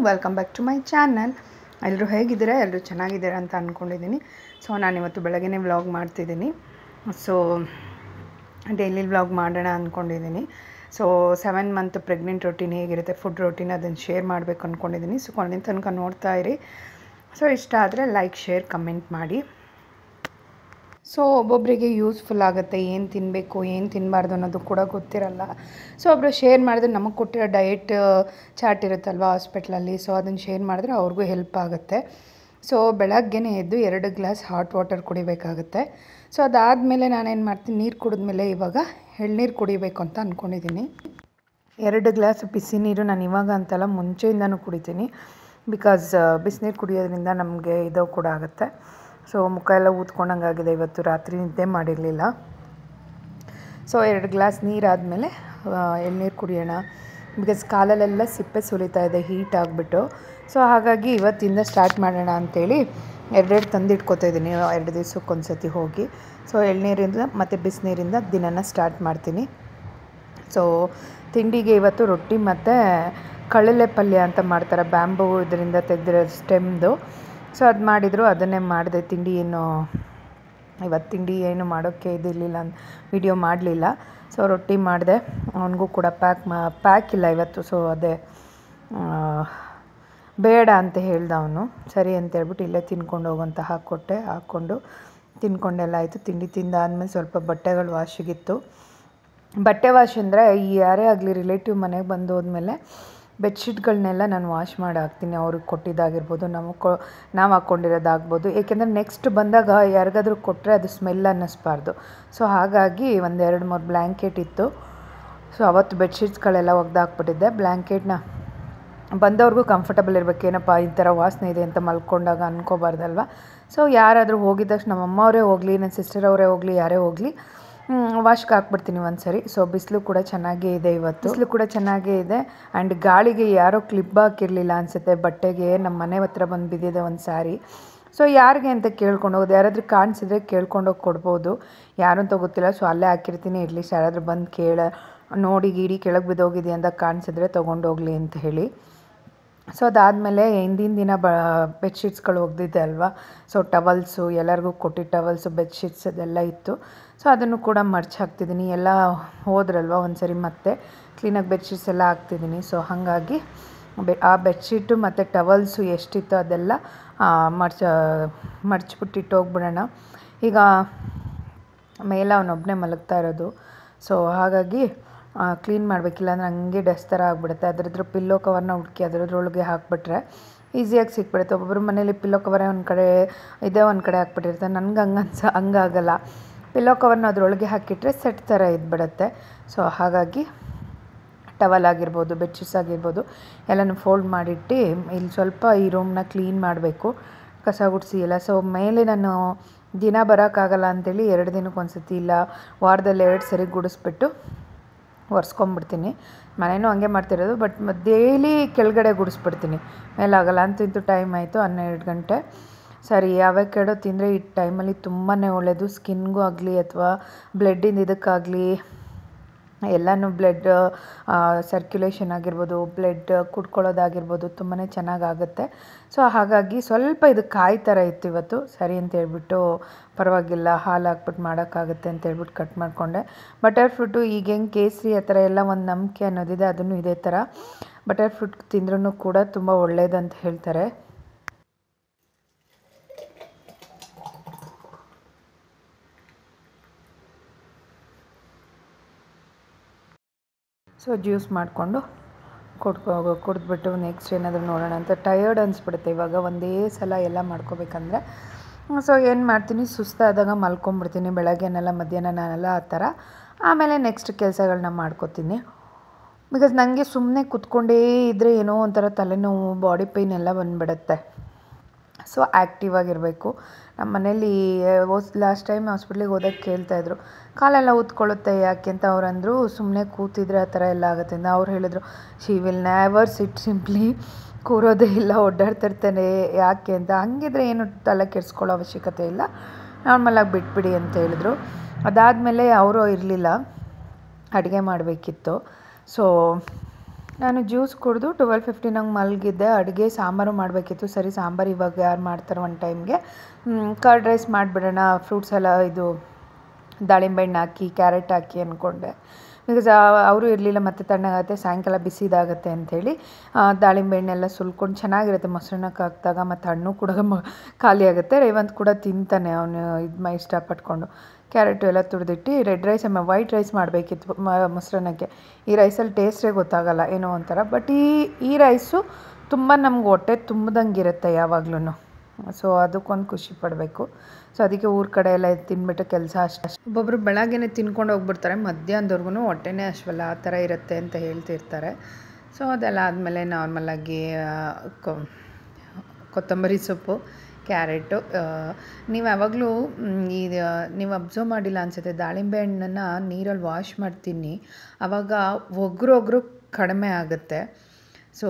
Welcome back to my channel ಎಲ್ಲರೂ ಹೇಗಿದ್ದೀರಾ ಎಲ್ಲರೂ ಚೆನ್ನಾಗಿದ್ದೀರಾ ಅಂತ ಅಂದ್ಕೊಂಡಿದ್ದೀನಿ ಸೊ ನಾನಿವತ್ತು ಬೆಳಗ್ಗೆ ವ್ಲಾಗ್ ಮಾಡ್ತಿದ್ದೀನಿ ಸೊ ಡೈಲಿ ವ್ಲಾಗ್ ಮಾಡೋಣ ಅಂದ್ಕೊಂಡಿದ್ದೀನಿ so seven month pregnant routine ಹೇಗಿರುತ್ತೆ ಫುಡ್ ರೊಟೀನ್ ಅದನ್ನು ಶೇರ್ ಮಾಡಬೇಕು ಅಂದ್ಕೊಂಡಿದ್ದೀನಿ ಸೊ ಕೊನೆ ತನಕ ನೋಡ್ತಾ ಇರಿ ಸೊ ಇಷ್ಟ ಆದರೆ ಲೈಕ್ ಶೇರ್ ಕಮೆಂಟ್ ಮಾಡಿ ಸೊ ಒಬ್ಬೊಬ್ಬರಿಗೆ ಯೂಸ್ಫುಲ್ ಆಗುತ್ತೆ ಏನು ತಿನ್ನಬೇಕು ಏನು ತಿನ್ನಬಾರ್ದು ಅನ್ನೋದು ಕೂಡ ಗೊತ್ತಿರಲ್ಲ ಸೊ ಒಬ್ಬರು ಶೇರ್ ಮಾಡಿದ್ರೆ ನಮಗೆ ಕೊಟ್ಟಿರೋ ಡಯಟ್ ಚಾರ್ಟ್ ಇರುತ್ತಲ್ವ ಹಾಸ್ಪಿಟ್ಲಲ್ಲಿ ಸೊ ಅದನ್ನು ಶೇರ್ ಮಾಡಿದ್ರೆ ಅವ್ರಿಗೂ ಹೆಲ್ಪ್ ಆಗುತ್ತೆ ಸೊ ಬೆಳಗ್ಗೆನೇ ಎದ್ದು ಎರಡು ಗ್ಲಾಸ್ ಹಾಟ್ ವಾಟರ್ ಕುಡಿಬೇಕಾಗುತ್ತೆ ಸೊ ಅದಾದಮೇಲೆ ನಾನೇನು ಮಾಡ್ತೀನಿ ನೀರು ಕುಡಿದ್ಮೇಲೆ ಇವಾಗ ಎಳ್ನೀರು ಕುಡಿಬೇಕು ಅಂತ ಅಂದ್ಕೊಂಡಿದ್ದೀನಿ ಎರಡು ಗ್ಲಾಸ್ ಬಿಸಿ ನೀರು ನಾನು ಇವಾಗ ಅಂತಲ್ಲ ಮುಂಚೆಯಿಂದನೂ ಕುಡಿತೀನಿ ಬಿಕಾಸ್ ಬಿಸಿನೀರು ಕುಡಿಯೋದ್ರಿಂದ ನಮಗೆ ಇದು ಕೂಡ ಆಗುತ್ತೆ ಸೊ ಮುಖ ಎಲ್ಲ ಊದ್ಕೊಂಡಂಗಾಗಿದೆ ಇವತ್ತು ರಾತ್ರಿ ನಿದ್ದೆ ಮಾಡಿರಲಿಲ್ಲ ಸೊ ಎರಡು ಗ್ಲಾಸ್ ನೀರಾದಮೇಲೆ ಎಳ್ನೀರು ಕುಡಿಯೋಣ ಬಿಕಾಸ್ ಕಾಲಲ್ಲೆಲ್ಲ ಸಿಪ್ಪೆ ಸುಲಿತಾ ಇದೆ ಹೀಟ್ ಆಗಿಬಿಟ್ಟು ಸೊ ಹಾಗಾಗಿ ಇವತ್ತಿಂದ ಸ್ಟಾರ್ಟ್ ಮಾಡೋಣ ಅಂಥೇಳಿ ಎರಡೆರಡು ತಂದು ಇಟ್ಕೊತಾ ಇದ್ದೀನಿ ಎರಡು ದಿವ್ಸಕ್ಕೆ ಒಂದು ಸತಿ ಹೋಗಿ ಸೊ ಎಳ್ನೀರಿಂದ ಮತ್ತು ಬಿಸಿನೀರಿಂದ ದಿನನ ಸ್ಟಾರ್ಟ್ ಮಾಡ್ತೀನಿ ಸೊ ತಿಂಡಿಗೆ ಇವತ್ತು ರೊಟ್ಟಿ ಮತ್ತು ಕಳಲೆ ಪಲ್ಯ ಅಂತ ಮಾಡ್ತಾರೆ ಬ್ಯಾಂಬೂ ಇದರಿಂದ ತೆಗೆದಿರೋ ಸ್ಟೆಮ್ದು ಸೊ ಅದು ಮಾಡಿದರು ಅದನ್ನೇ ಮಾಡಿದೆ ತಿಂಡಿ ಏನು ಇವತ್ತು ತಿಂಡಿ ಏನು ಮಾಡೋಕ್ಕೆ ಇದಿರಲಿಲ್ಲ ವಿಡಿಯೋ ಮಾಡಲಿಲ್ಲ ಸೊ ರೊಟ್ಟಿ ಮಾಡಿದೆ ಅವನಿಗೂ ಕೂಡ ಪ್ಯಾಕ್ ಮಾ ಪ್ಯಾಕ್ ಇಲ್ಲ ಇವತ್ತು ಸೊ ಅದೇ ಬೇಡ ಅಂತ ಹೇಳ್ದ ಅವನು ಸರಿ ಅಂತ ಹೇಳ್ಬಿಟ್ಟು ಇಲ್ಲೇ ತಿನ್ಕೊಂಡು ಹೋಗಂತ ಹಾಕ್ಕೊಟ್ಟೆ ಹಾಕ್ಕೊಂಡು ತಿನ್ಕೊಂಡೆಲ್ಲ ಆಯಿತು ತಿಂಡಿ ತಿಂದಾದ್ಮೇಲೆ ಸ್ವಲ್ಪ ಬಟ್ಟೆಗಳು ವಾಶಿಗಿತ್ತು ಬಟ್ಟೆ ವಾಶ್ ಅಂದರೆ ಈ ಯಾರೇ ಆಗಲಿ ರಿಲೇಟಿವ್ ಮನೆಗೆ ಬಂದು ಹೋದ್ಮೇಲೆ ಬೆಡ್ಶೀಟ್ಗಳನ್ನೆಲ್ಲ ನಾನು ವಾಶ್ ಮಾಡಿ ಹಾಕ್ತೀನಿ ಅವ್ರಿಗೆ ಕೊಟ್ಟಿದ್ದಾಗಿರ್ಬೋದು ನಮಗೆ ಕೊ ನಾವು ಹಾಕ್ಕೊಂಡಿರೋದಾಗ್ಬೋದು ಏಕೆಂದರೆ ನೆಕ್ಸ್ಟ್ ಬಂದಾಗ ಯಾರಿಗಾದ್ರೂ ಕೊಟ್ಟರೆ ಅದು ಸ್ಮೆಲ್ ಅನ್ನಿಸ್ಬಾರ್ದು ಸೊ ಹಾಗಾಗಿ ಒಂದು ಎರಡು ಮೂರು ಬ್ಲ್ಯಾಂಕೆಟ್ ಇತ್ತು ಸೊ ಅವತ್ತು ಬೆಡ್ಶೀಟ್ಸ್ಗಳೆಲ್ಲ ಒಗ್ದಾಕ್ಬಿಟ್ಟಿದ್ದೆ ಬ್ಲ್ಯಾಂಕೆಟ್ನ ಬಂದವ್ರಿಗೂ ಕಂಫರ್ಟಬಲ್ ಇರಬೇಕು ಏನಪ್ಪ ಈ ಥರ ವಾಸನೆ ಇದೆ ಅಂತ ಮಲ್ಕೊಂಡಾಗ ಅನ್ಕೋಬಾರ್ದಲ್ವ ಸೊ ಯಾರಾದರೂ ಹೋಗಿದ ತಕ್ಷಣ ನಮ್ಮ ಅಮ್ಮವರೇ ಹೋಗಲಿ ನನ್ನ ಸಿಸ್ಟರ್ ಅವರೇ ಹೋಗಲಿ ಯಾರೇ ಹೋಗಲಿ ವಾಶ್ಗೆ ಹಾಕ್ಬಿಡ್ತೀನಿ ಒಂದು ಸರಿ ಸೊ ಬಿಸಿಲು ಕೂಡ ಚೆನ್ನಾಗೇ ಇದೆ ಇವತ್ತು ಬಿಸಿಲು ಕೂಡ ಚೆನ್ನಾಗೇ ಇದೆ ಆ್ಯಂಡ್ ಗಾಳಿಗೆ ಯಾರೋ ಕ್ಲಿಪ್ ಹಾಕಿರಲಿಲ್ಲ ಅನಿಸುತ್ತೆ ಬಟ್ಟೆಗೆ ನಮ್ಮ ಮನೆ ಹತ್ರ ಬಂದು ಬಿದ್ದಿದೆ ಒಂದು ಸ್ಯಾರಿ ಸೊ ಯಾರಿಗೆ ಅಂತ ಕೇಳ್ಕೊಂಡು ಹೋಗೋದು ಯಾರಾದರೂ ಕಾಣಿಸಿದ್ರೆ ಕೇಳ್ಕೊಂಡೋಗಿ ಕೊಡ್ಬೋದು ಯಾರು ಅಂತ ಗೊತ್ತಿಲ್ಲ ಸೊ ಅಲ್ಲೇ ಹಾಕಿರ್ತೀನಿ ಅಟ್ಲೀಸ್ಟ್ ಯಾರಾದರೂ ಬಂದು ಕೇಳ ನೋಡಿ ಗೀಡಿ ಕೆಳಗೆ ಬಿದ್ದೋಗಿದೆ ಅಂತ ಕಾಣಿಸಿದ್ರೆ ತೊಗೊಂಡೋಗ್ಲಿ ಅಂತ ಹೇಳಿ ಸೊ ಅದಾದಮೇಲೆ ಹಿಂದಿನ ದಿನ ಬ ಬೆಡ್ಶೀಟ್ಸ್ಗಳು ಒಗ್ದಿದ್ದೆ ಅಲ್ವಾ ಸೊ ಟವಲ್ಸು ಎಲ್ಲರಿಗೂ ಕೊಟ್ಟಿದ್ದ ಟವಲ್ಸು ಬೆಡ್ಶೀಟ್ಸ್ ಅದೆಲ್ಲ ಇತ್ತು ಸೊ ಅದನ್ನು ಕೂಡ ಮರ್ಚ್ ಹಾಕ್ತಿದ್ದೀನಿ ಎಲ್ಲ ಹೋದ್ರಲ್ವ ಒಂದು ಸರಿ ಮತ್ತೆ ಕ್ಲೀನಾಗಿ ಬೆಡ್ಶೀಟ್ಸ್ ಎಲ್ಲ ಹಾಕ್ತಿದ್ದೀನಿ ಸೊ ಹಾಗಾಗಿ ಬೆ ಆ ಬೆಡ್ಶೀಟು ಮತ್ತು ಟವಲ್ಸು ಎಷ್ಟಿತ್ತು ಅದೆಲ್ಲ ಮರ್ಚ ಮಡ್ಚ್ಬಿಟ್ಟಿಟ್ಟು ಹೋಗ್ಬಿಡೋಣ ಈಗ ಮೇಲೆ ಅವನೊಬ್ಬನೇ ಮಲಗ್ತಾ ಇರೋದು ಸೊ ಹಾಗಾಗಿ ಕ್ಲೀನ್ ಮಾಡಬೇಕಿಲ್ಲ ಅಂದರೆ ಹಂಗೆ ಡಸ್ಟ್ ಥರ ಆಗಿಬಿಡುತ್ತೆ ಅದರದ್ರ ಪಿಲ್ಲೋ ಕವರ್ನ ಹುಡುಕಿ ಅದರದ್ರೊಳಗೆ ಹಾಕ್ಬಿಟ್ರೆ ಈಸಿಯಾಗಿ ಸಿಕ್ಬಿಡುತ್ತೆ ಒಬ್ಬೊಬ್ಬರು ಮನೇಲಿ ಪಿಲ್ಲೋ ಕವರೇ ಒಂದು ಕಡೆ ಇದೇ ಒಂದು ಕಡೆ ಹಾಕ್ಬಿಟ್ಟಿರ್ತಾರೆ ನನಗೆ ಹಂಗೆ ಅನ್ಸ ಹಂಗಾಗಲ್ಲ ಪಿಲ್ಲೋ ಕವರ್ನ ಅದರೊಳಗೆ ಹಾಕಿಟ್ರೆ ಸೆಟ್ ಥರ ಇದ್ಬಿಡುತ್ತೆ ಸೊ ಹಾಗಾಗಿ ಟವಲ್ ಆಗಿರ್ಬೋದು ಬೆಡ್ಶೀಟ್ಸ್ ಆಗಿರ್ಬೋದು ಎಲ್ಲನೂ ಫೋಲ್ಡ್ ಮಾಡಿಟ್ಟು ಇಲ್ಲಿ ಸ್ವಲ್ಪ ಈ ರೂಮ್ನ ಕ್ಲೀನ್ ಮಾಡಬೇಕು ಕಸ ಗುಡಿಸಿ ಎಲ್ಲ ಸೊ ಮೇಲೆ ನಾನು ದಿನ ಬರೋಕ್ಕಾಗಲ್ಲ ಅಂಥೇಳಿ ಎರಡು ದಿನಕ್ಕೆ ಒಂದು ಸತಿ ಇಲ್ಲ ವಾರದಲ್ಲಿ ಎರಡು ಸರಿ ಗುಡಿಸ್ಬಿಟ್ಟು ಒರೆಸ್ಕೊಂಬಿಡ್ತೀನಿ ಮನೇನೂ ಹಂಗೆ ಮಾಡ್ತಿರೋದು ಬಟ್ ಡೈಲಿ ಕೆಳಗಡೆ ಗುಡಿಸ್ಬಿಡ್ತೀನಿ ಮೇಲಾಗಲ್ಲ ಅಂತಂತೂ ಟೈಮ್ ಆಯಿತು ಹನ್ನೆರಡು ಗಂಟೆ ಸರಿ ಯಾವಾಗ ಕೆಡೋ ತಿಂದರೆ ಈ ಟೈಮಲ್ಲಿ ತುಂಬಾ ಒಳ್ಳೆಯದು ಸ್ಕಿನ್ಗೂ ಆಗಲಿ ಅಥವಾ ಬ್ಲಡ್ಡಿಂದ ಇದಕ್ಕಾಗಲಿ ಎಲ್ಲನೂ ಬ್ಲಡ್ ಸರ್ಕ್ಯುಲೇಷನ್ ಆಗಿರ್ಬೋದು ಬ್ಲಡ್ ಕುಡ್ಕೊಳ್ಳೋದಾಗಿರ್ಬೋದು ತುಂಬಾ ಚೆನ್ನಾಗಾಗುತ್ತೆ ಸೊ ಹಾಗಾಗಿ ಸ್ವಲ್ಪ ಇದು ಕಾಯಿ ಥರ ಇತ್ತು ಇವತ್ತು ಸರಿ ಅಂತ ಹೇಳ್ಬಿಟ್ಟು ಪರವಾಗಿಲ್ಲ ಹಾಲು ಹಾಕ್ಬಿಟ್ಟು ಮಾಡೋಕ್ಕಾಗುತ್ತೆ ಅಂತ ಹೇಳ್ಬಿಟ್ಟು ಕಟ್ ಮಾಡಿಕೊಂಡೆ ಬಟರ್ ಫ್ರೂಟು ಈಗ ಹೆಂಗೆ ಕೇಸರಿ ಆ ಥರ ಎಲ್ಲ ಒಂದು ನಂಬಿಕೆ ಅನ್ನೋದಿದೆ ಅದನ್ನು ಇದೇ ಥರ ಬಟರ್ ಫ್ರೂಟ್ ತಿಂದ್ರೂ ಕೂಡ ತುಂಬ ಒಳ್ಳೆಯದಂತ ಹೇಳ್ತಾರೆ ಸೊ ಜ್ಯೂಸ್ ಮಾಡಿಕೊಂಡು ಕುಡ್ಕೊ ಕುಡಿದ್ಬಿಟ್ಟು ನೆಕ್ಸ್ಟ್ ಏನಾದರೂ ನೋಡೋಣ ಅಂತ ಟಯರ್ಡ್ ಅನಿಸ್ಬಿಡುತ್ತೆ ಇವಾಗ ಒಂದೇ ಸಲ ಎಲ್ಲ ಮಾಡ್ಕೋಬೇಕಂದ್ರೆ ಸೊ ಏನು ಮಾಡ್ತೀನಿ ಸುಸ್ತಾದಾಗ ಮಲ್ಕೊಂಬಿಡ್ತೀನಿ ಬೆಳಗ್ಗೆನೆಲ್ಲ ಮಧ್ಯಾಹ್ನನೆಲ್ಲ ಆ ಥರ ಆಮೇಲೆ ನೆಕ್ಸ್ಟ್ ಕೆಲಸಗಳನ್ನ ಮಾಡ್ಕೋತೀನಿ ಬಿಕಾಸ್ ನನಗೆ ಸುಮ್ಮನೆ ಕುತ್ಕೊಂಡೇ ಇದ್ದರೆ ಏನೋ ಒಂಥರ ತಲೆನೋವು ಬಾಡಿ ಪೇಯ್ನ್ ಎಲ್ಲ ಬಂದುಬಿಡುತ್ತೆ ಸೊ ಆ್ಯಕ್ಟಿವ್ ಆಗಿರಬೇಕು ನಮ್ಮ ಮನೇಲಿ ಲಾಸ್ಟ್ ಟೈಮ್ ಹಾಸ್ಪಿಟ್ಲಿಗೆ ಹೋದಾಗ ಕೇಳ್ತಾಯಿದ್ರು ಕಾಲೆಲ್ಲ ಊದ್ಕೊಳ್ಳುತ್ತೆ ಯಾಕೆ ಅಂತ ಅವ್ರು ಅಂದರು ಸುಮ್ಮನೆ ಕೂತಿದ್ರೆ ಆ ಥರ ಎಲ್ಲ ಆಗುತ್ತೆ ಅಂತ ಅವ್ರು ಹೇಳಿದ್ರು she will never sit simply ಕೂರೋದೇ ಇಲ್ಲ ಓಡಾಡ್ತಿರ್ತಾನೆ ಯಾಕೆ ಅಂತ ಹಂಗಿದ್ರೆ ಏನು ತಲೆ ಕೆಡಿಸ್ಕೊಳ್ಳೋ ಅವಶ್ಯಕತೆ ಇಲ್ಲ ನಾರ್ಮಲಾಗಿ ಬಿಟ್ಬಿಡಿ ಅಂತ ಹೇಳಿದ್ರು ಅದಾದಮೇಲೆ ಅವರು ಇರಲಿಲ್ಲ ಅಡುಗೆ ಮಾಡಬೇಕಿತ್ತು ಸೊ ನಾನು ಜ್ಯೂಸ್ ಕುಡಿದು ಟ್ವೆಲ್ ಫಿಫ್ಟೀನಂಗೆ ಮಲಗಿದ್ದೆ ಅಡುಗೆ ಸಾಂಬಾರು ಮಾಡಬೇಕಿತ್ತು ಸರಿ ಸಾಂಬಾರು ಇವಾಗ ಯಾರು ಮಾಡ್ತಾರೆ ಒಂದು ಟೈಮ್ಗೆ ಕರ್ಡ್ ರೈಸ್ ಮಾಡಿಬಿಡೋಣ ಫ್ರೂಟ್ಸ್ ಎಲ್ಲ ಇದು ದಾಳಿಂಬೆ ಹಣ್ಣು ಹಾಕಿ ಕ್ಯಾರೆಟ್ ಹಾಕಿ ಅಂದ್ಕೊಂಡೆ ಬಿಕಾಸ್ ಅವರು ಇರಲಿಲ್ಲ ಮತ್ತೆ ತಣ್ಣಗಾಗುತ್ತೆ ಸಾಯಂಕಾಲ ಬಿಸಿದಾಗುತ್ತೆ ಅಂಥೇಳಿ ದಾಳಿಂಬೆ ಹಣ್ಣೆಲ್ಲ ಸುಲ್ಕೊಂಡು ಚೆನ್ನಾಗಿರುತ್ತೆ ಮೊಸರನ್ನಕ್ಕೆ ಹಾಕಿದಾಗ ಮತ್ತು ಹಣ್ಣು ಕೂಡ ಮ ಖಾಲಿ ಆಗುತ್ತೆ ರೇವಂತ್ ಕೂಡ ತಿಂತಾನೆ ಅವನು ಇದು ಮ ಇಷ್ಟಪಟ್ಕೊಂಡು ಕ್ಯಾರೆಟು ಎಲ್ಲ ತುರಿದಿಟ್ಟು ರೆಡ್ ರೈಸ್ ಆಮೇಲೆ ವೈಟ್ ರೈಸ್ ಮಾಡಬೇಕಿತ್ತು ಮೊಸರನ್ನಕ್ಕೆ ಈ ರೈಸಲ್ಲಿ ಟೇಸ್ಟೇ ಗೊತ್ತಾಗಲ್ಲ ಏನೋ ಒಂಥರ ಬಟ್ ಈ ಈ ರೈಸು ತುಂಬ ನಮ್ಗೆ ಹೊಟ್ಟೆ ತುಂಬ್ದಂಗೆ ಇರುತ್ತೆ ಯಾವಾಗ್ಲೂ ಸೊ ಅದಕ್ಕೊಂದು ಖುಷಿ ಪಡಬೇಕು ಸೊ ಅದಕ್ಕೆ ಊರ ಕಡೆ ಎಲ್ಲ ತಿನ್ಬಿಟ್ಟು ಕೆಲಸ ಅಷ್ಟು ಒಬ್ಬೊಬ್ಬರು ಬೆಳಗ್ಗೆನೆ ತಿನ್ಕೊಂಡು ಹೋಗ್ಬಿಡ್ತಾರೆ ಮಧ್ಯಾಹ್ನದವರೆಗೂ ಹೊಟ್ಟೆನೇ ಅಶ್ವಲ್ಲ ಆ ಥರ ಇರುತ್ತೆ ಅಂತ ಹೇಳ್ತಿರ್ತಾರೆ ಸೊ ಅದೆಲ್ಲ ಆದಮೇಲೆ ನಾರ್ಮಲಾಗಿ ಕೊತ್ತಂಬರಿ ಸೊಪ್ಪು ಕ್ಯಾರೆಟು ನೀವು ಯಾವಾಗಲೂ ಇದು ನೀವು ಅಬ್ಸರ್ವ್ ಮಾಡಿಲ್ಲ ಅನಿಸುತ್ತೆ ದಾಳಿಂಬೆ ಹಣ್ಣನ್ನು ನೀರಲ್ಲಿ ವಾಶ್ ಮಾಡ್ತೀನಿ ಆವಾಗ ಒಗ್ರು ಒಗ್ರು ಕಡಿಮೆ ಆಗುತ್ತೆ ಸೊ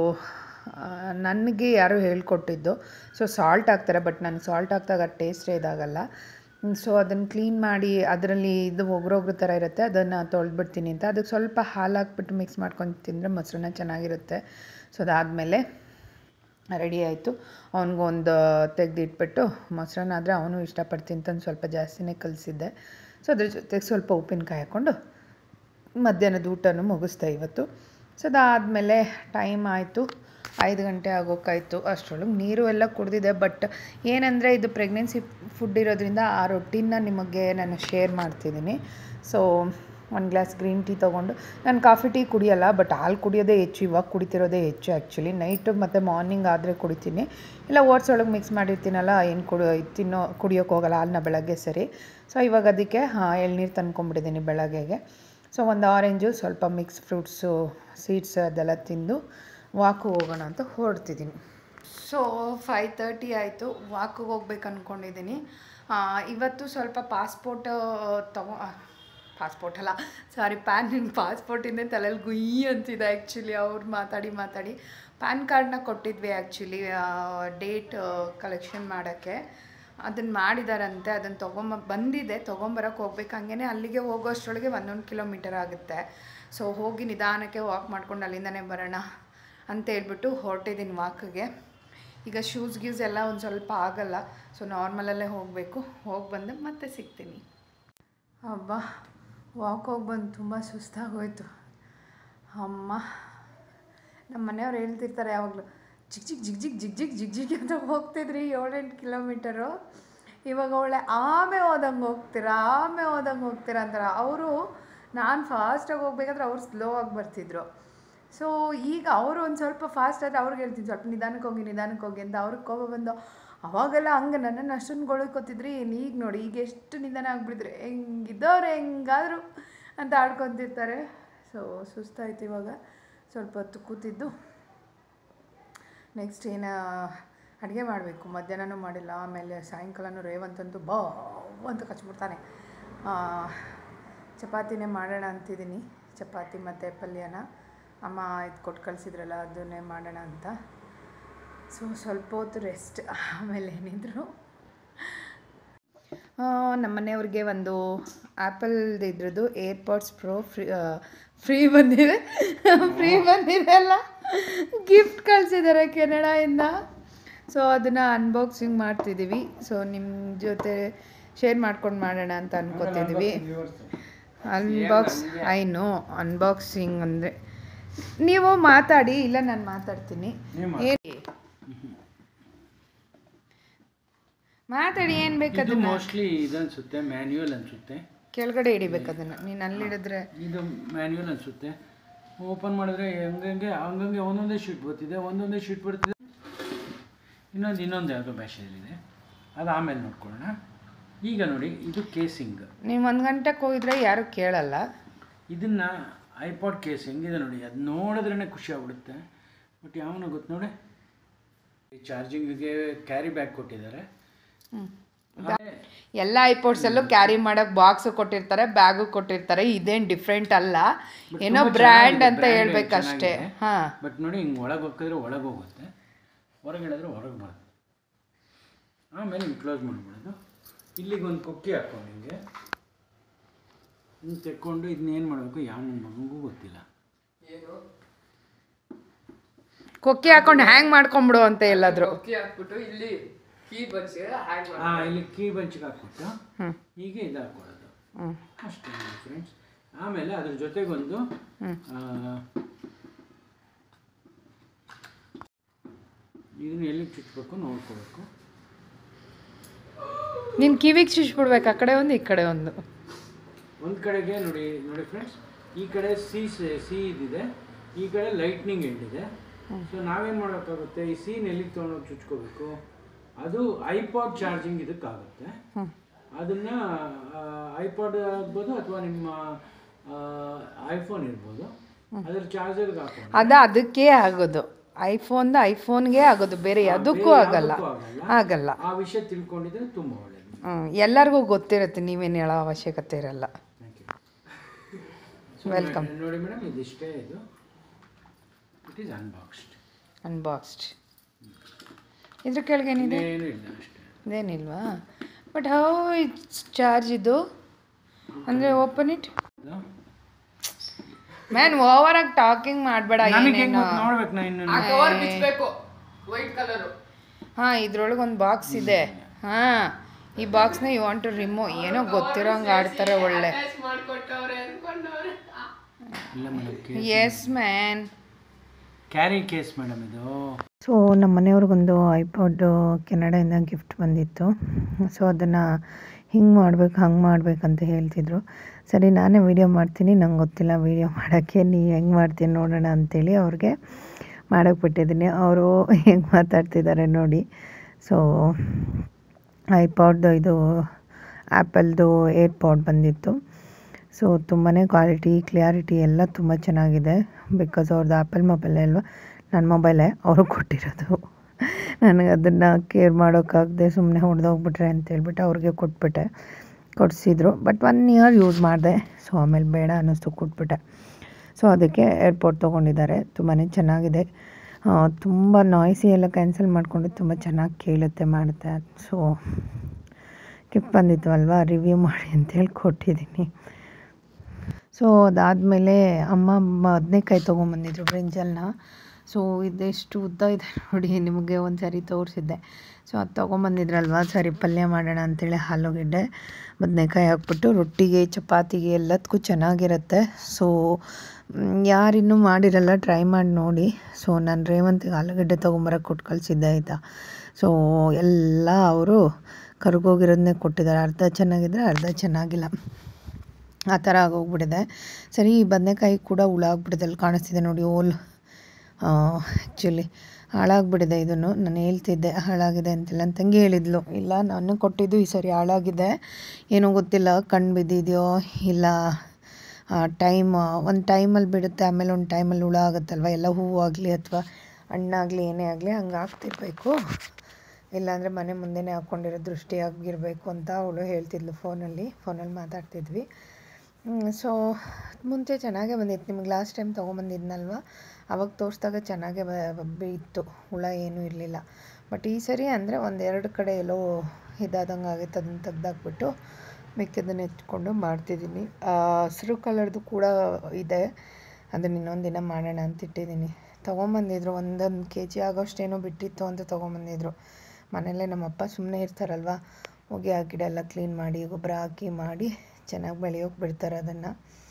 ನನಗೆ ಯಾರೋ ಹೇಳ್ಕೊಟ್ಟಿದ್ದು ಸೊ ಸಾಲ್ಟ್ ಹಾಕ್ತಾರೆ ಬಟ್ ನಾನು ಸಾಲ್ಟ್ ಹಾಕಿದಾಗ ಟೇಸ್ಟೇ ಇದಾಗಲ್ಲ ಸೊ ಅದನ್ನು ಕ್ಲೀನ್ ಮಾಡಿ ಅದರಲ್ಲಿ ಇದು ಒಗ್ರೊಗ್ರು ಥರ ಇರುತ್ತೆ ಅದನ್ನು ತೊಳೆದ್ಬಿಡ್ತೀನಿ ಅಂತ ಅದಕ್ಕೆ ಸ್ವಲ್ಪ ಹಾಲು ಹಾಕ್ಬಿಟ್ಟು ಮಿಕ್ಸ್ ಮಾಡ್ಕೊಂಡು ತಿಂದರೆ ಮೊಸರನ್ನ ಚೆನ್ನಾಗಿರುತ್ತೆ ಸೊ ಅದಾದಮೇಲೆ ರೆಡಿ ಆಯಿತು ಅವನಿಗೊಂದು ತೆಗೆದಿಟ್ಬಿಟ್ಟು ಮೊಸರನ್ನ ಆದರೆ ಅವನು ಇಷ್ಟಪಟ್ಟು ತಂದು ಸ್ವಲ್ಪ ಜಾಸ್ತಿನೇ ಕಲಿಸಿದ್ದೆ ಸೊ ಅದ್ರ ಜೊತೆಗೆ ಸ್ವಲ್ಪ ಉಪ್ಪಿನಕಾಯಿ ಹಾಕ್ಕೊಂಡು ಮಧ್ಯಾಹ್ನದ ಊಟನೂ ಮುಗಿಸ್ದೆ ಇವತ್ತು ಸೊ ಅದಾದಮೇಲೆ ಟೈಮ್ ಆಯಿತು ಐದು ಗಂಟೆ ಆಗೋಕ್ಕಾಯ್ತು ಅಷ್ಟರೊಳಗೆ ನೀರು ಎಲ್ಲ ಕುಡಿದಿದೆ ಬಟ್ ಏನಂದರೆ ಇದು ಪ್ರೆಗ್ನೆನ್ಸಿ ಫುಡ್ ಇರೋದ್ರಿಂದ ಆ ರೊಟ್ಟಿನ ನಿಮಗೆ ನಾನು ಶೇರ್ ಮಾಡ್ತಿದ್ದೀನಿ ಸೊ ಒಂದು ಗ್ಲಾಸ್ ಗ್ರೀನ್ ಟೀ ತೊಗೊಂಡು ನಾನು ಕಾಫಿ ಟೀ ಕುಡಿಯಲ್ಲ ಬಟ್ ಹಾಲು ಕುಡಿಯೋದೇ ಹೆಚ್ಚು ಇವಾಗ ಕುಡಿತಿರೋದೇ ಹೆಚ್ಚು ಆ್ಯಕ್ಚುಲಿ ನೈಟು ಮತ್ತು ಮಾರ್ನಿಂಗ್ ಆದರೆ ಕುಡಿತೀನಿ ಇಲ್ಲ ಓಟ್ಸ್ ಒಳಗೆ ಮಿಕ್ಸ್ ಮಾಡಿರ್ತೀನಲ್ಲ ಏನು ಕುಡಿ ತಿನ್ನೋ ಕುಡಿಯೋಕೆ ಹೋಗಲ್ಲ ಹಾಲನ್ನ ಬೆಳಗ್ಗೆ ಸರಿ ಸೊ ಇವಾಗ ಅದಕ್ಕೆ ಎಳ್ನೀರು ತಂದ್ಕೊಂಬಿಟ್ಟಿದ್ದೀನಿ ಬೆಳಗ್ಗೆಗೆ ಸೊ ಒಂದು ಆರೆಂಜು ಸ್ವಲ್ಪ ಮಿಕ್ಸ್ ಫ್ರೂಟ್ಸು ಸೀಡ್ಸ್ ಅದೆಲ್ಲ ತಿಂದು ವಾಕು ಹೋಗೋಣ ಅಂತ ಹೊರಡ್ತಿದ್ದೀನಿ ಸೊ ಫೈ ತರ್ಟಿ ಆಯಿತು ವಾಕಿಗೆ ಹೋಗ್ಬೇಕು ಅಂದ್ಕೊಂಡಿದ್ದೀನಿ ಇವತ್ತು ಸ್ವಲ್ಪ ಪಾಸ್ಪೋರ್ಟ್ ತಗೋ ಪಾಸ್ಪೋರ್ಟ್ ಅಲ್ಲ ಸಾರಿ ಪ್ಯಾನ್ ಪಾಸ್ಪೋರ್ಟಿಂದ ತಲೆಯಲ್ಲಿ ಗುಯ್ಯಿ ಅಂತಿದೆ ಆ್ಯಕ್ಚುಲಿ ಅವ್ರು ಮಾತಾಡಿ ಮಾತಾಡಿ ಪ್ಯಾನ್ ಕಾರ್ಡ್ನ ಕೊಟ್ಟಿದ್ವಿ ಆ್ಯಕ್ಚುಲಿ ಡೇಟ್ ಕಲೆಕ್ಷನ್ ಮಾಡೋಕ್ಕೆ ಅದನ್ನು ಮಾಡಿದಾರಂತೆ ಅದನ್ನು ತೊಗೊಂಬ ಬಂದಿದೆ ತೊಗೊಂಬರಕ್ಕೆ ಹೋಗ್ಬೇಕು ಹಂಗೇ ಅಲ್ಲಿಗೆ ಹೋಗೋಷ್ಟರೊಳಗೆ ಒಂದೊಂದು ಕಿಲೋಮೀಟರ್ ಆಗುತ್ತೆ ಸೊ ಹೋಗಿ ನಿಧಾನಕ್ಕೆ ವಾಕ್ ಮಾಡ್ಕೊಂಡು ಅಲ್ಲಿಂದನೇ ಬರೋಣ ಅಂತ ಹೇಳ್ಬಿಟ್ಟು ಹೊರಟಿದ್ದೀನಿ ವಾಕಿಗೆ ಈಗ ಶೂಸ್ ಗೀಸ್ ಎಲ್ಲ ಒಂದು ಸ್ವಲ್ಪ ಆಗಲ್ಲ ಸೊ ನಾರ್ಮಲಲ್ಲೇ ಹೋಗಬೇಕು ಹೋಗಿ ಬಂದು ಮತ್ತೆ ಸಿಗ್ತೀನಿ ಅಬ್ಬಾ ವಾಕ್ ಹೋಗಿ ಬಂದು ತುಂಬ ಸುಸ್ತಾಗೋಯ್ತು ಅಮ್ಮ ನಮ್ಮ ಮನೆಯವ್ರು ಹೇಳ್ತಿರ್ತಾರೆ ಯಾವಾಗಲೂ ಜಿಗ್ ಜಿಗ್ ಜಿಗ್ ಜಿಗ್ ಜಿಗ್ ಜಿಗ್ ಜಿಗ್ ಜಿಗ್ ಅಂತ ಹೋಗ್ತಿದ್ರಿ ಏಳೆಂಟು ಕಿಲೋಮೀಟರು ಇವಾಗ ಒಳ್ಳೆ ಆಮೆ ಹೋದಂಗೆ ಹೋಗ್ತೀರಾ ಆಮೆ ಹೋದಂಗೆ ಹೋಗ್ತೀರಾ ಅಂತಾರೆ ಅವರು ನಾನು ಫಾಸ್ಟಾಗಿ ಹೋಗ್ಬೇಕಾದ್ರೆ ಅವ್ರು ಸ್ಲೋ ಆಗಿ ಬರ್ತಿದ್ರು ಸೊ ಈಗ ಅವರು ಒಂದು ಸ್ವಲ್ಪ ಫಾಸ್ಟ್ ಆದರೆ ಅವ್ರಿಗೆ ಹೇಳ್ತೀನಿ ಸ್ವಲ್ಪ ನಿಧಾನಕ್ಕೆ ಹೋಗಿ ನಿಧಾನಕ್ಕೆ ಹೋಗಿ ಅಂತ ಅವ್ರಿಗೆ ಕೋಪ ಬಂದು ಅವಾಗೆಲ್ಲ ಹಂಗೆ ನನ್ನನ್ನು ಅಷ್ಟೊಂದು ಗೊಳಕೊತಿದ್ರಿ ಈಗ ನೋಡಿ ಈಗ ಎಷ್ಟು ನಿಧಾನ ಆಗ್ಬಿಟ್ಟಿದ್ರೆ ಹೆಂಗಿದ್ದವ್ರು ಹೆಂಗಾದ್ರು ಅಂತ ಆಡ್ಕೊತಿರ್ತಾರೆ ಸೊ ಸುಸ್ತಾಯ್ತು ಇವಾಗ ಸ್ವಲ್ಪ ಹೊತ್ತು ಕೂತಿದ್ದು ನೆಕ್ಸ್ಟ್ ಏನು ಅಡುಗೆ ಮಾಡಬೇಕು ಮಧ್ಯಾಹ್ನನೂ ಮಾಡಿಲ್ಲ ಆಮೇಲೆ ಸಾಯಂಕಾಲನೂ ರೇವಂತಂತೂ ಬಾ ಅಂತ ಕಚ್ಬಿಡ್ತಾನೆ ಚಪಾತಿನೇ ಮಾಡೋಣ ಅಂತಿದ್ದೀನಿ ಚಪಾತಿ ಮತ್ತು ಪಲ್ಯನ ಅಮ್ಮ ಇದು ಕೊಟ್ಟು ಕಳಿಸಿದ್ರಲ್ಲ ಅದನ್ನೇ ಮಾಡೋಣ ಅಂತ ಸೊ ಸ್ವಲ್ಪ ಹೊತ್ತು ರೆಸ್ಟ್ ಆಮೇಲೆ ಏನಿದ್ರು ನಮ್ಮ ಮನೆಯವ್ರಿಗೆ ಒಂದು ಆ್ಯಪಲ್ದು ಇದ್ರದ್ದು ಏರ್ಪಾಡ್ಸ್ ಪ್ರೋ ಫ್ರೀ ಫ್ರೀ ಬಂದಿದೆ ಫ್ರೀ ಬಂದಿದೆ ಅಲ್ಲ ಗಿಫ್ಟ್ ಕಳಿಸಿದ್ದಾರೆ ಕೆನಡಾಯಿಂದ ಸೊ ಅದನ್ನು ಅನ್ಬಾಕ್ಸಿಂಗ್ ಮಾಡ್ತಿದ್ದೀವಿ ಸೊ ನಿಮ್ಮ ಜೊತೆ ಶೇರ್ ಮಾಡ್ಕೊಂಡು ಮಾಡೋಣ ಅಂತ ಅನ್ಕೋತಿದ್ವಿ ಅನ್ಬಾಕ್ಸ್ ಐ ನೋ ಅನ್ಬಾಕ್ಸಿಂಗ್ ಅಂದರೆ ನೀವು ಮಾತಾಡಿ ಇಲ್ಲ ನಾನು ಮಾತಾಡ್ತೀನಿ ಏನು ಮಾತಾಡಿ ಏನು ಬೇಕು ಇದು ಅದನ್ನ ಮೋಸ್ಟ್ಲಿ ಇದನ್ಸುತ್ತೆ ಮ್ಯಾನ್ಯುಯಲ್ ಅನ್ಸುತ್ತೆ ಕೆಳಗಡೆ ಹಿಡಿಬೇಕು ಅದನ್ನು ನೀನು ಅಲ್ಲಿಡಿದ್ರೆ ಇದು ಮ್ಯಾನ್ಯುಯಲ್ ಅನ್ಸುತ್ತೆ ಓಪನ್ ಮಾಡಿದ್ರೆ ಹಂಗಂಗೆ ಹಂಗಂಗೆ ಒಂದೊಂದೇ ಶೀಟ್ ಬರ್ತಿದೆ ಒಂದೊಂದೇ ಶೀಟ್ ಬರ್ತಿದೆ ಇನ್ನೊಂದು ಇನ್ನೊಂದು ಯಾವುದೋ ಭಾಷೆಯಲ್ಲಿದೆ ಅದು ಆಮೇಲೆ ನೋಡ್ಕೊಳ್ಳೋಣ ಈಗ ನೋಡಿ ಇದು ಕೇಸಿಂಗ್ ನೀವು ಒಂದು ಗಂಟೆಗೆ ಹೋಗಿದ್ರೆ ಯಾರೂ ಕೇಳಲ್ಲ ಇದನ್ನು ಐಪಾಡ್ ಕೇಸಿಂಗ್ ಇದೆ ನೋಡಿ ಅದು ನೋಡಿದ್ರೇ ಖುಷಿ ಆಗ್ಬಿಡುತ್ತೆ ಬಟ್ ಯಾವನ ಗೊತ್ತು ನೋಡಿ ಚಾರ್ಜಿಂಗಿಗೆ ಕ್ಯಾರಿ ಬ್ಯಾಗ್ ಕೊಟ್ಟಿದ್ದಾರೆ ಎಲ್ಲ ಐಪೋರ್ಟ್ಸಲ್ಲೂ ಕ್ಯಾರಿ ಮಾಡೋಕೆ ಬಾಕ್ಸು ಕೊಟ್ಟಿರ್ತಾರೆ ಬ್ಯಾಗು ಕೊಟ್ಟಿರ್ತಾರೆ ಇದೇನು ಡಿಫ್ರೆಂಟ್ ಅಲ್ಲ ಏನೋ ಬ್ರ್ಯಾಂಡ್ ಅಂತ ಹೇಳ್ಬೇಕಷ್ಟೇ ಹಾಂ ಬಟ್ ನೋಡಿ ಹಿಂಗೆ ಒಳಗೆ ಹೋಗ್ತಿದ್ರೆ ಒಳಗೆ ಹೋಗುತ್ತೆ ಹೊರಗೆ ಹೇಳಿದ್ರೆ ಹೊರಗೆ ಬರುತ್ತೆ ಆಮೇಲೆ ಹಿಂಗೆ ಕ್ಲೋಸ್ ಮಾಡಿಬಿಡೋದು ಇಲ್ಲಿಗೆ ಒಂದು ಕೊಕ್ಕಿ ಹಾಕೊಂಡು ಹಿಂಗೆ ಹಿಂಗೆ ತೆಕ್ಕೊಂಡು ಇದನ್ನೇನು ಮಾಡಬೇಕು ಯಾವ ನನ್ನ ಮಗನಿಗೂ ಗೊತ್ತಿಲ್ಲ ಕೊಕ್ಕಿ ಹಾಕೊಂಡು ಹ್ಯಾಂಗ್ ಮಾಡ್ಕೊಂಬಿಡು ಅಂತ ಎಲ್ಲಾದ್ರು ಅಕ್ಕಿ ಹಾಕ್ಬಿಟ್ಟು ಇಲ್ಲಿ ಕೀ ಬನ್ಸಿ ಹ್ಯಾಂಗ್ ಮಾಡಿ ಹಾಂ ಇಲ್ಲಿ ಕೀ ಬಂಚಿಗೆ ಹಾಕ್ಬಿಟ್ಟು ಹ್ಮ್. ಹೀಗೆ ಇದು ಹಾಕೊಳ್ಳೋದು ಹ್ಮ್ ಅಷ್ಟೇ ಫ್ರೆಂಡ್ಸ್ ಆಮೇಲೆ ಅದ್ರ ಜೊತೆಗೊಂದು ಆ, ಇದನ್ನ ಎಲ್ಲಿಗೆ ಚುಚ್ಚಬೇಕು ನೋಡ್ಕೋಬೇಕು ನೀನು ಕಿವಿಗೆ ಚುಚ್ಬಿಡ್ಬೇಕು ಆ ಕಡೆ ಒಂದು ಈ ಕಡೆ ಒಂದು ಒಂದು ಕಡೆಗೆ ನೋಡಿ ನೋಡಿ ಫ್ರೆಂಡ್ಸ್ ಈ ಕಡೆ ಸಿ ಸಿ ಇದಿದೆ ಈ ಕಡೆ ಲೈಟ್ನಿಂಗ್ ಎಂಡ್ ಇದೆ ಸೊ ನಾವೇನು ಮಾಡೋಕ್ಕಾಗುತ್ತೆ ಈ ಸೀನ್ ಎಲ್ಲಿಗೆ ತೊಗೊಂಡೋಗಿ ಚುಚ್ಕೋಬೇಕು ಅದು ಐಪಾಡ್ ಚಾರ್ಜಿಂಗ್ ಇದಕ್ಕಾಗುತ್ತೆ ಅದನ್ನ ಐಪಾಡ್ ಆಗ್ಬೋದು ಅಥವಾ ನಿಮ್ಮ ಐಫೋನ್ ಇರ್ಬೋದು ಅದ್ರ ಚಾರ್ಜರ್ಗೆ ಹಾಕೊಂಡು ಅದ ಅದಕ್ಕೆ ಆಗೋದು ಐಫೋನ್ದು ಐಫೋನ್ಗೆ ಆಗೋದು ಬೇರೆ ಯಾವುದಕ್ಕೂ ಆಗಲ್ಲ ಯಾವುದಕ್ಕೂ ಆಗಲ್ಲ. ಆಗಲ್ಲ ಆ ವಿಷಯ ತಿಳ್ಕೊಂಡಿದ್ರೆ ತುಂಬ ಒಳ್ಳೆಯದು ಹ್ಮ್ ಎಲ್ಲರಿಗೂ ಗೊತ್ತಿರುತ್ತೆ ನೀವೇನು ಹೇಳೋ ಅವಶ್ಯಕತೆ ಇರಲ್ಲ ಥ್ಯಾಂಕ್ ಯು Welcome. ನೋಡಿ ಮೇಡಮ್ ಇದಿಷ್ಟೇ ಇದು ಇಟ್ ಈಸ್ ಅನ್ಬಾಕ್ಸ್ಡ್ ಅನ್ಬಾಕ್ಸ್ಡ್ ಇದ್ರ ಕೆಳಗೇನಿದೆ ಏನೂ ಇಲ್ಲ ಅಷ್ಟೇ ಇದೇನಿಲ್ವಾ ಬಟ್ ಹೌ ಇಟ್ಸ್ ಚಾರ್ಜ್ ಇದು ಅಂದರೆ ಓಪನ್ ಇಟ್ ಇದು ಮ್ಯಾನ್ ಓವರ್ ಆಗಿ ಟಾಕಿಂಗ್ ಮಾಡಬೇಡ ನನಗೆ ಹೆಂಗ್ ಏನೇನು ಗೊತ್ತು ನೋಡ್ಬೇಕು ನಾ ಇನ್ನು ಆ ಕವರ್ ಬಿಚ್ಚಬೇಕು ವೈಟ್ ಕಲರು ಹಾಂ ಇದ್ರೊಳಗೆ ಒಂದು ಬಾಕ್ಸ್ ಇದೆ ಹಾಂ ಈ ಬಾಕ್ಸ್ನ ಯು ವಾಂಟ್ ಟು ರಿಮೂವ್ ಏನೋ ಗೊತ್ತಿರೋಂಗೆ ಆಡ್ತಾರೆ ಒಳ್ಳೆ ಅಟ್ಯಾಚ್ ಮಾಡ್ಕೊಟ್ಟವ್ರೆ ಅನ್ಕೊಂಡವ್ರೆ ಇಲ್ಲ madam yes man carry case madam ಇದು ಸೊ ನಮ್ಮ ಮನೆಯವ್ರಿಗೊಂದು ಐಪಾಡ್ ಕೆನಡಾಯಿಂದ ಗಿಫ್ಟ್ ಬಂದಿತ್ತು ಸೊ ಅದನ್ನು ಹಿಂಗೆ ಮಾಡ್ಬೇಕು ಹಂಗೆ ಮಾಡ್ಬೇಕಂತ ಹೇಳ್ತಿದ್ರು ಸರಿ ನಾನೇ ವೀಡಿಯೋ ಮಾಡ್ತೀನಿ ನಂಗೆ ಗೊತ್ತಿಲ್ಲ ವೀಡಿಯೋ ಮಾಡೋಕ್ಕೆ ನೀವು ಹೆಂಗೆ ಮಾಡ್ತೀನಿ ನೋಡೋಣ ಅಂತೇಳಿ ಅವ್ರಿಗೆ ಮಾಡೋಕ್ಕೆ ಬಿಟ್ಟಿದ್ದೀನಿ ಅವರು ಹೆಂಗೆ ಮಾತಾಡ್ತಿದ್ದಾರೆ ನೋಡಿ ಸೊ ಐಪಾಡ್ ಇದು ಆ್ಯಪಲ್ದು ಏರ್ಪಾಡ್ ಬಂದಿತ್ತು ಸೊ ತುಂಬಾ ಕ್ವಾಲಿಟಿ ಕ್ಲಿಯಾರಿಟಿ ಎಲ್ಲ ತುಂಬ ಚೆನ್ನಾಗಿದೆ ಬಿಕಾಸ್ ಅವ್ರದ್ದು ಆ್ಯಪಲ್ ಮೊಬೈಲ್ ಅಲ್ವಾ ನನ್ನ ಮೊಬೈಲೇ ಅವರು ಕೊಟ್ಟಿರೋದು ನನಗೆ ಅದನ್ನು ಕೇರ್ ಮಾಡೋಕ್ಕಾಗದೆ ಸುಮ್ಮನೆ ಹೊಡೆದೋಗ್ಬಿಟ್ರೆ ಅಂತ ಹೇಳ್ಬಿಟ್ಟು ಅವ್ರಿಗೆ ಕೊಟ್ಬಿಟ್ಟೆ ಕೊಡಿಸಿದ್ರು ಬಟ್ ಒನ್ ಇಯರ್ ಯೂಸ್ ಮಾಡಿದೆ ಸೊ ಆಮೇಲೆ ಬೇಡ ಅನ್ನಿಸ್ತು ಕೊಟ್ಬಿಟ್ಟೆ ಸೊ ಅದಕ್ಕೆ ಏರ್ಪೋರ್ಟ್ ತೊಗೊಂಡಿದ್ದಾರೆ ತುಂಬಾ ಚೆನ್ನಾಗಿದೆ ಆ, ತುಂಬ ನಾಯ್ಸಿ ಎಲ್ಲ ಕ್ಯಾನ್ಸಲ್ ಮಾಡಿಕೊಂಡು ತುಂಬ ಚೆನ್ನಾಗಿ ಕೇಳುತ್ತೆ ಮಾಡುತ್ತೆ ಸೊ ಗಿಫ್ಟ್ ಬಂದಿತ್ತು ಅಲ್ವಾ ರಿವ್ಯೂ ಮಾಡಿ ಅಂತೇಳಿ ಕೊಟ್ಟಿದ್ದೀನಿ ಸೊ ಅದಾದಮೇಲೆ ಅಮ್ಮ ಬದನೇಕಾಯಿ ತೊಗೊಂಬಂದಿದ್ರು ಬ್ರಿಂಜಲ್ನ ಸೊ ಇದೆಷ್ಟು ಉದ್ದ ಇದೆ ನೋಡಿ ನಿಮಗೆ ಒಂದು ಸಾರಿ ತೋರಿಸಿದ್ದೆ ಸೊ ಅದು ತೊಗೊಂಬಂದಿದ್ರಲ್ವ ಸರಿ ಪಲ್ಯ ಮಾಡೋಣ ಅಂತೇಳಿ ಆಲೂಗೆಡ್ಡೆ ಬದನೇಕಾಯಿ ಹಾಕ್ಬಿಟ್ಟು ರೊಟ್ಟಿಗೆ ಚಪಾತಿಗೆ ಎಲ್ಲದಕ್ಕೂ ಚೆನ್ನಾಗಿರುತ್ತೆ ಸೊ ಯಾರಿನ್ನೂ ಮಾಡಿರಲ್ಲ ಟ್ರೈ ಮಾಡಿ ನೋಡಿ ಸೊ ನಾನು ರೇವಂತಿಗೆ ಆಲೂಗೆಡ್ಡೆ ತೊಗೊಂಬರಕ್ಕೆ ಕೊಟ್ಟು ಕಳಿಸಿದ್ದೆ ಆಯಿತಾ ಸೊ ಎಲ್ಲ ಅವರು ಕರ್ಗೋಗಿರೋದನ್ನೇ ಕೊಟ್ಟಿದ್ದಾರೆ ಅರ್ಧ ಚೆನ್ನಾಗಿದ್ರೆ ಅರ್ಧ ಚೆನ್ನಾಗಿಲ್ಲ ಆ ಥರ ಆಗೋಗ್ಬಿಟ್ಟಿದೆ ಸರಿ ಈ ಬದನೆಕಾಯಿ ಕೂಡ ಹುಳ ಆಗ್ಬಿಟ್ಟಿದೆ ಅಲ್ಲಿ ಕಾಣಿಸ್ತಿದೆ ನೋಡಿ ಓಲ್ ಆ್ಯಕ್ಚುಲಿ ಹಾಳಾಗ್ಬಿಟ್ಟಿದೆ ಇದನ್ನು ನಾನು ಹೇಳ್ತಿದ್ದೆ ಹಾಳಾಗಿದೆ ಅಂತೆಲ್ಲ ನನ್ನ ತಂಗಿ ಹೇಳಿದ್ಲು ಇಲ್ಲ ನಾನು ಕೊಟ್ಟಿದ್ದು ಈ ಸರಿ ಹಾಳಾಗಿದೆ ಏನೋ ಗೊತ್ತಿಲ್ಲ ಕಣ್ಣು ಬಿದ್ದಿದೆಯೋ ಇಲ್ಲ ಟೈಮ್ ಒಂದು ಟೈಮಲ್ಲಿ ಬಿಡುತ್ತೆ ಆಮೇಲೆ ಒಂದು ಟೈಮಲ್ಲಿ ಹುಳ ಆಗುತ್ತಲ್ವ ಎಲ್ಲ ಹೂವು ಆಗಲಿ ಅಥವಾ ಹಣ್ಣಾಗಲಿ ಏನೇ ಆಗಲಿ ಹಂಗೆ ಆಗ್ತಿರ್ಬೇಕು ಇಲ್ಲಾಂದರೆ ಮನೆ ಮುಂದೆನೇ ಹಾಕ್ಕೊಂಡಿರೋ ದೃಷ್ಟಿ ಆಗಿರಬೇಕು ಅಂತ ಅವಳು ಹೇಳ್ತಿದ್ಲು ಫೋನಲ್ಲಿ ಫೋನಲ್ಲಿ ಮಾತಾಡ್ತಿದ್ವಿ ಸೊ ಮುಂಚೆ ಚೆನ್ನಾಗೇ ಬಂದಿತ್ತು ನಿಮ್ಗೆ ಲಾಸ್ಟ್ ಟೈಮ್ ತೊಗೊಂಬಂದಿದ್ನಲ್ವ ಅವಾಗ ತೋರಿಸಿದಾಗ ಚೆನ್ನಾಗೇ ಬ ಇತ್ತು ಹುಳ ಏನೂ ಇರಲಿಲ್ಲ ಬಟ್ ಈ ಸರಿ ಅಂದರೆ ಒಂದೆರಡು ಕಡೆ ಎಲ್ಲೋ ಇದಾದಂಗೆ ಆಗೈತೆ ಅದನ್ನು ತೆಗ್ದಾಕ್ಬಿಟ್ಟು ಮಿಕ್ಕಿದ್ದನ್ನು ಎತ್ಕೊಂಡು ಮಾಡ್ತಿದ್ದೀನಿ ಹಸಿರು ಕಲರ್ದು ಕೂಡ ಇದೆ ಅದನ್ನ ಇನ್ನೊಂದು ದಿನ ಮಾಡೋಣ ಅಂತ ಇಟ್ಟಿದ್ದೀನಿ ತೊಗೊಂಬಂದಿದ್ರು ಒಂದೊಂದು ಕೆ ಜಿ ಆಗೋಷ್ಟೇನೋ ಬಿಟ್ಟಿತ್ತು ಅಂತ ತೊಗೊಂಬಂದಿದ್ರು ಮನೆಯಲ್ಲೇ ನಮ್ಮಪ್ಪ ಸುಮ್ಮನೆ ಇರ್ತಾರಲ್ವ ಹೋಗಿ ಆ ಗಿಡ ಎಲ್ಲ ಕ್ಲೀನ್ ಮಾಡಿ ಗೊಬ್ಬರ ಹಾಕಿ ಮಾಡಿ ಚೆನ್ನಾಗಿ ಬೆಳೆಯೋಕೆ ಬಿಡ್ತಾರೆ ಅದನ್ನು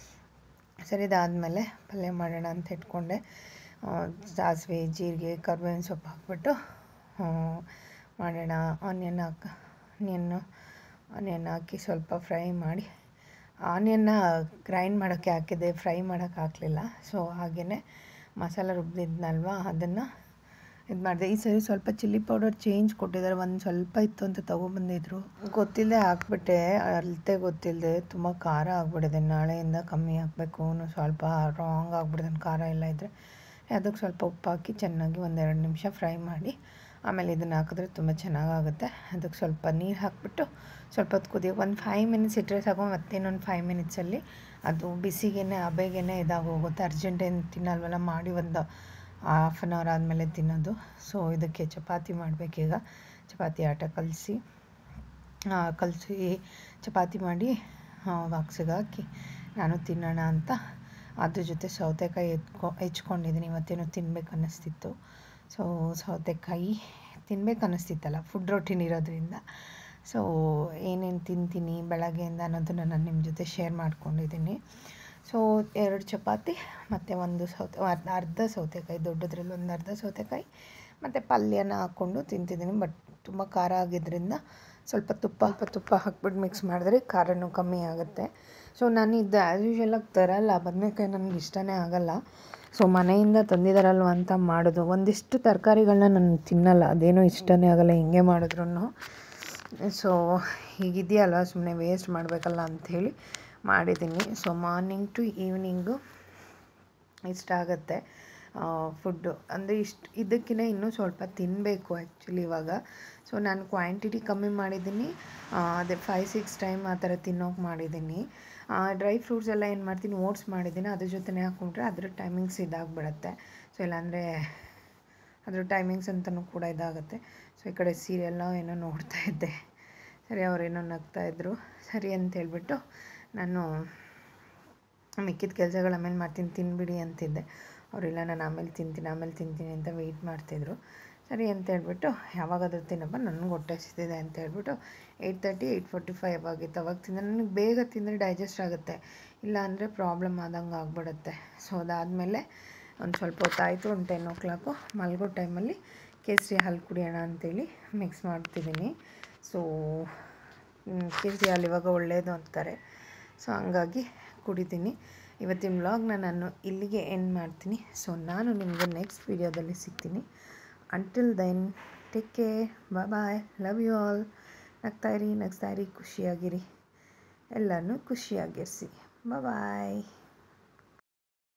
ಸರಿ ಇದಾದಮೇಲೆ ಪಲ್ಯ ಮಾಡೋಣ ಅಂತ ಇಟ್ಕೊಂಡೆ ಆ, ಸಾಸಿವೆ ಜೀರಿಗೆ ಕರ್ಬೇವಿನ ಸೊಪ್ಪು ಹಾಕ್ಬಿಟ್ಟು ಆ, ಮಾಡೋಣ ಆನಿಯನ್ ಹಾಕ ಆನಿಯನ್ನು ಆನಿಯನ್ ಹಾಕಿ ಸ್ವಲ್ಪ ಫ್ರೈ ಮಾಡಿ ಆನಿಯನ್ನ ಗ್ರೈಂಡ್ ಮಾಡೋಕ್ಕೆ ಹಾಕಿದ್ದೆ ಫ್ರೈ ಮಾಡೋಕ್ಕೆ ಹಾಕಲಿಲ್ಲ ಸೊ ಹಾಗೆಯೇ ಮಸಾಲ ರುಬ್ಬಿದ್ನಲ್ವ ಅದನ್ನು ಇದು ಮಾಡಿದೆ ಈ ಸರಿ ಸ್ವಲ್ಪ ಚಿಲ್ಲಿ ಪೌಡರ್ ಚೇಂಜ್ ಕೊಟ್ಟಿದ್ದಾರೆ ಒಂದು ಸ್ವಲ್ಪ ಇತ್ತು ಅಂತ ತೊಗೊಬಂದಿದ್ರು ಗೊತ್ತಿಲ್ಲದೆ ಹಾಕ್ಬಿಟ್ಟೆ ಅಳತೆ ಗೊತ್ತಿಲ್ಲದೆ ತುಂಬ ಖಾರ ಆಗ್ಬಿಟ್ಟಿದೆ ನಾಳೆಯಿಂದ ಕಮ್ಮಿ ಹಾಕಬೇಕು ಅನ್ನೋ ಸ್ವಲ್ಪ ರಾಂಗ್ ಆಗ್ಬಿಟ್ಟಿದೆ ಖಾರ ಎಲ್ಲ ಇದ್ದರೆ ಅದಕ್ಕೆ ಸ್ವಲ್ಪ ಉಪ್ಪು ಹಾಕಿ ಚೆನ್ನಾಗಿ ಒಂದೆರಡು ನಿಮಿಷ ಫ್ರೈ ಮಾಡಿ ಆಮೇಲೆ ಇದನ್ನು ಹಾಕಿದ್ರೆ ತುಂಬ ಚೆನ್ನಾಗಾಗುತ್ತೆ ಅದಕ್ಕೆ ಸ್ವಲ್ಪ ನೀರು ಹಾಕ್ಬಿಟ್ಟು ಸ್ವಲ್ಪ ಹೊತ್ತು ಕುದಿಯೋ ಒಂದು ಫೈವ್ ಮಿನಿಟ್ಸ್ ಇಟ್ಟರೆ ಸಾಕು ಮತ್ತೇನೊಂದು ಫೈವ್ ಮಿನಿಟ್ಸಲ್ಲಿ ಅದು ಬಿಸಿಗೇನೆ ಹಬೆಗೇನೆ ಇದಾಗೋಗುತ್ತೆ ಅರ್ಜೆಂಟ್ ಏನು ತಿನ್ನಲ್ವಲ್ಲ ಮಾಡಿ ಒಂದು ಹಾಫ್ ಆನ್ ಅವರ್ ಆದಮೇಲೆ ತಿನ್ನೋದು ಸೊ ಇದಕ್ಕೆ ಚಪಾತಿ ಮಾಡಬೇಕೀಗ ಚಪಾತಿ ಆಟ ಕಲಸಿ ಕಲಸಿ ಚಪಾತಿ ಮಾಡಿ ಬಾಕ್ಸಿಗೆ ಹಾಕಿ ನಾನು ತಿನ್ನೋಣ ಅಂತ ಅದ್ರ ಜೊತೆ ಸೌತೆಕಾಯಿ ಎತ್ಕೊ ಹೆಚ್ಕೊಂಡಿದ್ದೀನಿ ಇವತ್ತೇನೋ ತಿನ್ಬೇಕು ಅನ್ನಿಸ್ತಿತ್ತು ಸೊ ಸೌತೆಕಾಯಿ ತಿನ್ಬೇಕು ಅನ್ನಿಸ್ತಿತ್ತಲ್ಲ ಫುಡ್ ರೊಟೀನ್ ಇರೋದ್ರಿಂದ ಸೊ ಏನೇನು ತಿಂತೀನಿ ಬೆಳಗ್ಗೆಯಿಂದ ಅನ್ನೋದನ್ನು ನಾನು ನಿಮ್ಮ ಜೊತೆ ಶೇರ್ ಮಾಡ್ಕೊಂಡಿದ್ದೀನಿ ಸೊ ಎರಡು ಚಪಾತಿ ಮತ್ತು ಒಂದು ಸೌತೆ ಅರ್ಧ ಅರ್ಧ ಸೌತೆಕಾಯಿ ದೊಡ್ಡದ್ರಲ್ಲಿ ಒಂದು ಅರ್ಧ ಸೌತೆಕಾಯಿ ಮತ್ತು ಪಲ್ಯನ ಹಾಕ್ಕೊಂಡು ತಿಂತಿದ್ದೀನಿ ಬಟ್ ತುಂಬ ಖಾರ ಆಗಿದ್ದರಿಂದ ಸ್ವಲ್ಪ ತುಪ್ಪ ಸ್ವಲ್ಪ ತುಪ್ಪ ಹಾಕ್ಬಿಟ್ಟು ಮಿಕ್ಸ್ ಮಾಡಿದ್ರೆ ಖಾರನೂ ಕಮ್ಮಿ ಆಗುತ್ತೆ ಸೊ ನಾನು ಇದು ಆ್ಯಸ್ ಯೂಶಲಾಗಿ ತರಲ್ಲ ಬದನೇಕಾಯಿ ನನಗೆ ಇಷ್ಟನೇ ಆಗಲ್ಲ ಸೊ ಮನೆಯಿಂದ ತಂದಿದ್ದಾರಲ್ವ ಅಂತ ಮಾಡೋದು ಒಂದಿಷ್ಟು ತರಕಾರಿಗಳನ್ನ ನಾನು ತಿನ್ನಲ್ಲ ಅದೇನೋ ಇಷ್ಟನೇ ಆಗಲ್ಲ ಹಿಂಗೆ ಮಾಡಿದ್ರು ಸೊ ಹೀಗಿದೆಯಲ್ಲ ಸುಮ್ಮನೆ ವೇಸ್ಟ್ ಮಾಡಬೇಕಲ್ಲ ಅಂಥೇಳಿ ಮಾಡಿದ್ದೀನಿ ಸೊ ಮಾರ್ನಿಂಗ್ ಟು ಈವ್ನಿಂಗು ಇಷ್ಟ ಆಗುತ್ತೆ ಫುಡ್ಡು ಅಂದರೆ ಇಷ್ಟು ಇದಕ್ಕಿಂತ ಇನ್ನೂ ಸ್ವಲ್ಪ ತಿನ್ನಬೇಕು ಆ್ಯಕ್ಚುಲಿ ಇವಾಗ ಸೊ ನಾನು ಕ್ವಾಂಟಿಟಿ ಕಮ್ಮಿ ಮಾಡಿದ್ದೀನಿ ಆ, ಅದೇ ಫೈವ್ ಸಿಕ್ಸ್ ಟೈಮ್ ಆ ಥರ ತಿನ್ನೋಕೆ ಮಾಡಿದ್ದೀನಿ ಡ್ರೈ ಫ್ರೂಟ್ಸ್ ಎಲ್ಲ ಏನು ಮಾಡ್ತೀನಿ ಓಟ್ಸ್ ಮಾಡಿದ್ದೀನಿ ಅದ್ರ ಜೊತೆನೇ ಹಾಕ್ಕೊಂಡ್ರೆ ಅದ್ರ ಟೈಮಿಂಗ್ಸ್ ಇದಾಗ್ಬಿಡುತ್ತೆ ಸೊ ಇಲ್ಲಾಂದರೆ ಅದ್ರ ಟೈಮಿಂಗ್ಸ್ ಅಂತಲೂ ಕೂಡ ಇದಾಗುತ್ತೆ ಸೊ ಈ ಕಡೆ ಸೀರಿಯಲ್ನ ಏನೋ ನೋಡ್ತಾ ಇದ್ದೆ ಸರಿ ಅವರೇನೋ ನಗ್ತಾಯಿದ್ರು ಸರಿ ಅಂತ ಹೇಳ್ಬಿಟ್ಟು ನಾನು ಮಿಕ್ಕಿದ ಕೆಲಸಗಳು ಆಮೇಲೆ ಮಾಡ್ತೀನಿ ತಿನ್ಬಿಡಿ ಅಂತಿದ್ದೆ ಅವರಿಲ್ಲ ನಾನು ಆಮೇಲೆ ತಿಂತೀನಿ ಆಮೇಲೆ ತಿಂತೀನಿ ಅಂತ ವೆಯ್ಟ್ ಮಾಡ್ತಿದ್ರು ಸರಿ ಅಂತ ಹೇಳ್ಬಿಟ್ಟು ಯಾವಾಗಾದ್ರೂ ತಿನ್ನಪ್ಪ ನನಗೆ ಹೊಟ್ಟೆ ಹಸಿತಿದೆ ಅಂತ ಹೇಳ್ಬಿಟ್ಟು eight thirty eight forty five ಆಗಿತ್ತು ಅವಾಗ ತಿಂದರೆ ನನಗೆ ಬೇಗ ತಿಂದರೆ ಡೈಜೆಸ್ಟ್ ಆಗುತ್ತೆ ಇಲ್ಲ ಅಂದರೆ ಪ್ರಾಬ್ಲಮ್ ಆದಂಗೆ ಆಗ್ಬಿಡುತ್ತೆ ಸೊ ಅದಾದಮೇಲೆ ಒಂದು ಸ್ವಲ್ಪ ಹೊತ್ತಾಯಿತು ಒಂದು ಟೆನ್ ಓ ಕ್ಲಾಕು ಮಲಗೋ ಟೈಮಲ್ಲಿ ಕೇಸರಿ ಹಾಲು ಕುಡಿಯೋಣ ಅಂತೇಳಿ ಮಿಕ್ಸ್ ಮಾಡ್ತಿದ್ದೀನಿ ಸೊ ಕೇಸರಿ ಹಾಲು ಇವಾಗ ಒಳ್ಳೆಯದು ಅಂತಾರೆ ಸೊ ಹಂಗಾಗಿ ಕುಡಿತೀನಿ ಇವತ್ತಿನ ವ್ಲಾಗ್ನ ನಾನು ಇಲ್ಲಿಗೆ ಎಂಡ್ ಮಾಡ್ತೀನಿ ಸೊ ನಾನು ನಿಮಗೆ ನೆಕ್ಸ್ಟ್ ವೀಡಿಯೋದಲ್ಲಿ ಸಿಗ್ತೀನಿ until then take care bye love you all ನಗ್ತಾಯಿರಿ ನಗ್ತಾಯಿರಿ ಖುಷಿಯಾಗಿರಿ ಎಲ್ಲನೂ ಖುಷಿಯಾಗಿರಿಸಿ ಬಾಯ್